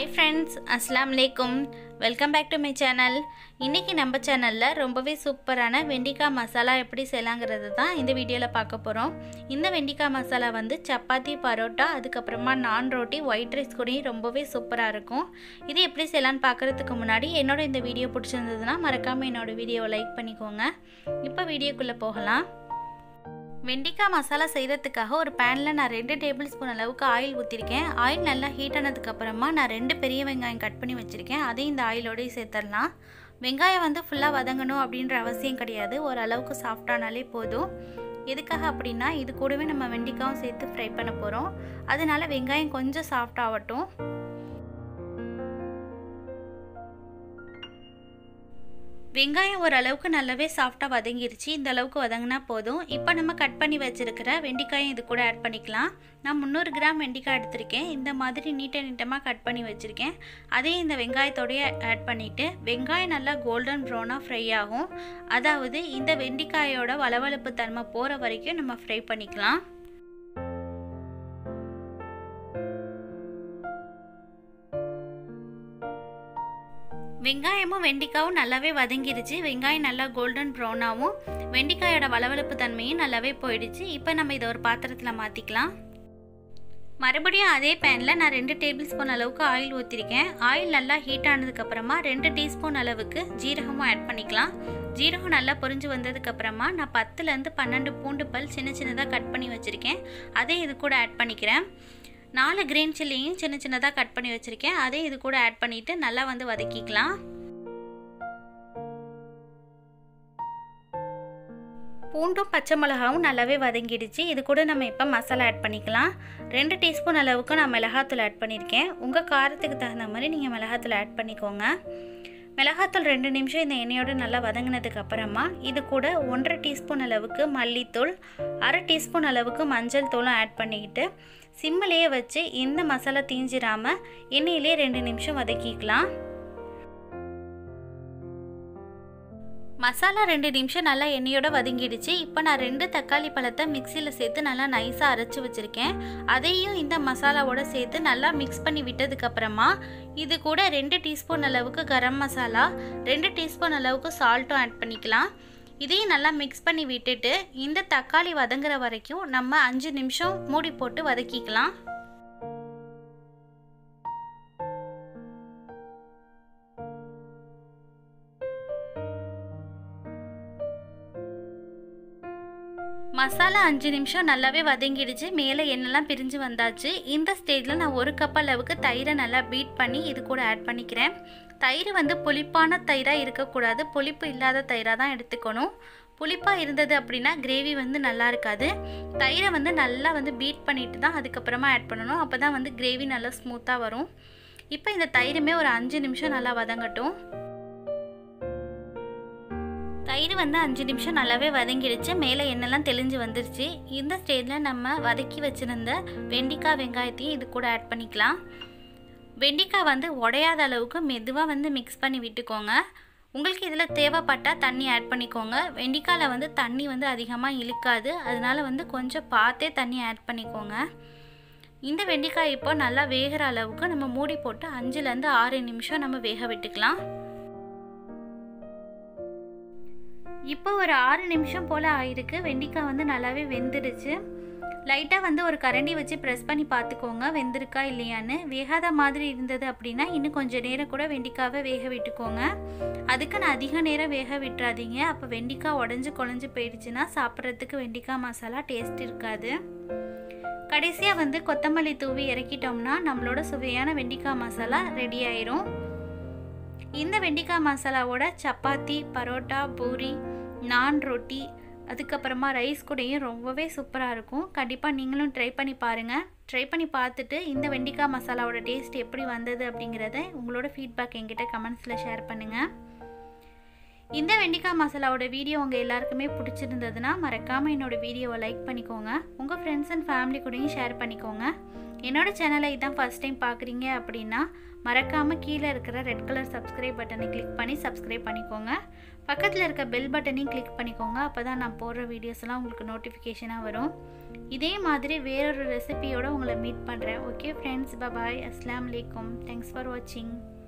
hi friends அஸ்லாம் வலைக்கும் welcome back to my channel இன்றைக்கி நம்ம சேனலில் ரொம்பவே சூப்பரான வெண்டிக்காய் மசாலா எப்படி செய்யலாங்கிறது தான் இந்த வீடியோவில் பார்க்க போகிறோம் இந்த வெண்டிக்காய் மசாலா வந்து சப்பாத்தி பரோட்டா அதுக்கப்புறமா நான் ரோட்டி ஒயிட் ரைஸ் கூடயும் ரொம்பவே சூப்பராக இருக்கும் இது எப்படி செய்யலான்னு பார்க்குறதுக்கு முன்னாடி என்னோட இந்த வீடியோ பிடிச்சிருந்ததுன்னா மறக்காமல் என்னோட வீடியோவை லைக் பண்ணிக்கோங்க இப்போ வீடியோக்குள்ளே போகலாம் வெண்டிக்காய் மசாலா செய்கிறதுக்காக ஒரு பேனில் நான் ரெண்டு டேபிள் ஸ்பூன் அளவுக்கு ஆயில் ஊற்றிருக்கேன் ஆயில் நல்லா ஹீட் ஆனதுக்கப்புறமா நான் ரெண்டு பெரிய வெங்காயம் கட் பண்ணி வச்சுருக்கேன் அதையும் இந்த ஆயிலோடய சேர்த்துடலாம் வெங்காயம் வந்து ஃபுல்லாக வதங்கணும் அப்படின்ற அவசியம் கிடையாது ஓரளவுக்கு சாஃப்டானாலே போதும் எதுக்காக அப்படின்னா இது கூடவே நம்ம வெண்டிக்காயும் சேர்த்து ஃப்ரை பண்ண போகிறோம் அதனால வெங்காயம் கொஞ்சம் சாஃப்ட் ஆகட்டும் வெங்காயம் ஓரளவுக்கு நல்லாவே சாஃப்டாக வதங்கிருச்சு இந்த அளவுக்கு வதங்கினா போதும் இப்போ நம்ம கட் பண்ணி வச்சுருக்கிற வெண்டிக்காயும் இது கூட ஆட் பண்ணிக்கலாம் நான் முந்நூறு கிராம் வெண்டிக்காய் எடுத்திருக்கேன் இந்த மாதிரி நீட்ட நீட்டமாக கட் பண்ணி வச்சுருக்கேன் அதையும் இந்த வெங்காயத்தோடய ஆட் பண்ணிவிட்டு வெங்காயம் நல்லா கோல்டன் ப்ரௌனாக ஃப்ரை ஆகும் அதாவது இந்த வெண்டிக்காயோட வளவளப்பு தன்மை போகிற வரைக்கும் நம்ம ஃப்ரை பண்ணிக்கலாம் வெங்காயமும் வெண்டிக்காயும் நல்லாவே வதங்கிடுச்சு வெங்காயம் நல்லா கோல்டன் ப்ரௌனாகவும் வெண்டிக்காயோட வளவளப்பு தன்மையும் நல்லாவே போயிடுச்சு இப்போ நம்ம இதை ஒரு பாத்திரத்தில் மாற்றிக்கலாம் மறுபடியும் அதே பேனில் நான் ரெண்டு டேபிள் ஸ்பூன் அளவுக்கு ஆயில் ஊற்றிருக்கேன் ஆயில் நல்லா ஹீட் ஆனதுக்கப்புறமா ரெண்டு டீஸ்பூன் அளவுக்கு ஜீரகமும் ஆட் பண்ணிக்கலாம் ஜீரகம் நல்லா பொரிஞ்சு வந்ததுக்கப்புறமா நான் பத்துலேருந்து பன்னெண்டு பூண்டு பல் சின்ன சின்னதாக கட் பண்ணி வச்சுருக்கேன் அதே இது கூட ஆட் பண்ணிக்கிறேன் நாலு கிரீன் சில்லியும் சின்ன சின்னதாக கட் பண்ணி வச்சுருக்கேன் அதே இது கூட ஆட் பண்ணிவிட்டு நல்லா வந்து வதக்கிக்கலாம் பூண்டும் பச்சை மிளகாவும் நல்லாவே வதங்கிடுச்சு இது கூட நம்ம இப்போ மசாலா ஆட் பண்ணிக்கலாம் ரெண்டு டீஸ்பூன் அளவுக்கு நான் மிளகாத்தூள் ஆட் பண்ணியிருக்கேன் உங்கள் காரத்துக்கு தகுந்த மாதிரி நீங்கள் மிளகாத்தூள் ஆட் பண்ணிக்கோங்க மிளகாத்தூள் ரெண்டு நிமிஷம் இந்த எண்ணெயோடு நல்லா வதங்கினதுக்கு அப்புறமா இது கூட ஒன்றரை டீஸ்பூன் அளவுக்கு மல்லித்தூள் அரை டீஸ்பூன் அளவுக்கு மஞ்சள் தூளும் ஆட் பண்ணிக்கிட்டு சிம்மிலேயே வச்சு இந்த மசாலா தீஞ்சிராமல் எண்ணெயிலே ரெண்டு நிமிஷம் வதக்கிக்கலாம் மசாலா ரெண்டு நிமிஷம் நல்லா எண்ணெயோட வதங்கிடுச்சு இப்போ நான் ரெண்டு தக்காளி பழத்தை மிக்சியில் சேர்த்து நல்லா நைஸாக அரைச்சி வச்சுருக்கேன் அதையும் இந்த மசாலாவோட சேர்த்து நல்லா மிக்ஸ் பண்ணி விட்டதுக்கப்புறமா இது கூட ரெண்டு டீஸ்பூன் அளவுக்கு கரம் மசாலா ரெண்டு டீஸ்பூன் அளவுக்கு சால்ட்டும் ஆட் பண்ணிக்கலாம் இதையும் நல்லா மிக்ஸ் பண்ணி விட்டுட்டு இந்த தக்காளி வதங்குற வரைக்கும் நம்ம அஞ்சு நிமிஷம் மூடி போட்டு வதக்கிக்கலாம் மசாலா அஞ்சு நிமிஷம் நல்லாவே வதங்கிடுச்சு மேலே எண்ணெய்லாம் பிரிஞ்சு வந்தாச்சு இந்த ஸ்டேஜில் நான் ஒரு கப் அளவுக்கு தயிரை நல்லா பீட் பண்ணி இது கூட ஆட் பண்ணிக்கிறேன் தயிர் வந்து புளிப்பான தயிராக இருக்கக்கூடாது புளிப்பு இல்லாத தயிராக தான் எடுத்துக்கணும் புளிப்பாக இருந்தது அப்படின்னா கிரேவி வந்து நல்லா இருக்காது தயிரை வந்து நல்லா வந்து பீட் பண்ணிட்டு தான் அதுக்கப்புறமா ஆட் பண்ணணும் அப்போ தான் வந்து கிரேவி நல்லா ஸ்மூத்தாக வரும் இப்போ இந்த தயிருமே ஒரு அஞ்சு நிமிஷம் நல்லா வதங்கட்டும் தயிர் வந்து அஞ்சு நிமிஷம் நல்லாவே வதங்கிடுச்சு மேலே எண்ணெய்லாம் தெளிஞ்சு வந்துருச்சு இந்த ஸ்டேஜில் நம்ம வதக்கி வச்சுருந்த வெண்டிக்காய் வெங்காயத்தையும் இது கூட ஆட் பண்ணிக்கலாம் வெண்டிக்காய் வந்து உடையாத அளவுக்கு மெதுவாக வந்து மிக்ஸ் பண்ணி விட்டுக்கோங்க உங்களுக்கு இதில் தேவைப்பட்டால் தண்ணி ஆட் பண்ணிக்கோங்க வெண்டிக்காயில் வந்து தண்ணி வந்து அதிகமாக இழுக்காது அதனால் வந்து கொஞ்சம் பார்த்தே தண்ணி ஆட் பண்ணிக்கோங்க இந்த வெண்டிக்காய் இப்போ நல்லா வேகிற அளவுக்கு நம்ம மூடி போட்டு அஞ்சுலேருந்து ஆறு நிமிஷம் நம்ம வேக விட்டுக்கலாம் இப்போ ஒரு ஆறு நிமிஷம் போல் ஆயிருக்கு வெண்டிக்காய் வந்து நல்லாவே வெந்துடுச்சு லைட்டாக வந்து ஒரு கரண்டி வச்சு ப்ரெஸ் பண்ணி பார்த்துக்கோங்க வெந்திருக்கா இல்லையான்னு வேகாத மாதிரி இருந்தது அப்படின்னா இன்னும் கொஞ்சம் நேரம் கூட வெண்டிக்காவை வேக விட்டுக்கோங்க அதுக்கு நான் அதிக நேரம் வேக விட்டுறாதீங்க அப்போ வெண்டிக்காய் உடஞ்சி குழஞ்சி போயிடுச்சுன்னா சாப்பிட்றதுக்கு வெண்டிக்காய் மசாலா டேஸ்ட் இருக்காது கடைசியாக வந்து கொத்தமல்லி தூவி இறக்கிட்டோம்னா நம்மளோட சுவையான வெண்டிக்காய் மசாலா ரெடி ஆயிரும் இந்த வெண்டிக்காய் மசாலாவோட சப்பாத்தி பரோட்டா பூரி நான் ரொட்டி அதுக்கப்புறமா ரைஸ் கூடயும் ரொம்பவே சூப்பராக இருக்கும் கண்டிப்பாக நீங்களும் ட்ரை பண்ணி பாருங்கள் ட்ரை பண்ணி பார்த்துட்டு இந்த வெண்டிக்காய் மசாலாவோட டேஸ்ட் எப்படி வந்தது அப்படிங்கிறத உங்களோட ஃபீட்பேக் என்கிட்ட கமெண்ட்ஸில் ஷேர் பண்ணுங்கள் இந்த வெண்டிக்காய் மசாலாவோட வீடியோ உங்கள் எல்லாருக்குமே பிடிச்சிருந்ததுன்னா மறக்காமல் என்னோடய வீடியோவை லைக் பண்ணிக்கோங்க உங்கள் ஃப்ரெண்ட்ஸ் அண்ட் ஃபேமிலி கூடயும் ஷேர் பண்ணிக்கோங்க என்னோடய சேனலை இதான் ஃபஸ்ட் டைம் பார்க்குறீங்க அப்படின்னா மறக்காமல் கீழே இருக்கிற ரெட் கலர் சப்ஸ்கிரைப் பட்டனை கிளிக் பண்ணி சப்ஸ்கிரைப் பண்ணிக்கோங்க பக்கத்தில் இருக்க பெல் பட்டனையும் கிளிக் பண்ணிக்கோங்க அப்போ தான் நான் போடுற வீடியோஸ்லாம் உங்களுக்கு நோட்டிஃபிகேஷனாக வரும் இதே மாதிரி வேறொரு ரெசிபியோட உங்களை மீட் பண்ணுறேன் ஓகே ஃப்ரெண்ட்ஸ் பபாய் அஸ்லாம் வலைக்கம் தேங்க்ஸ் ஃபார் வாட்சிங்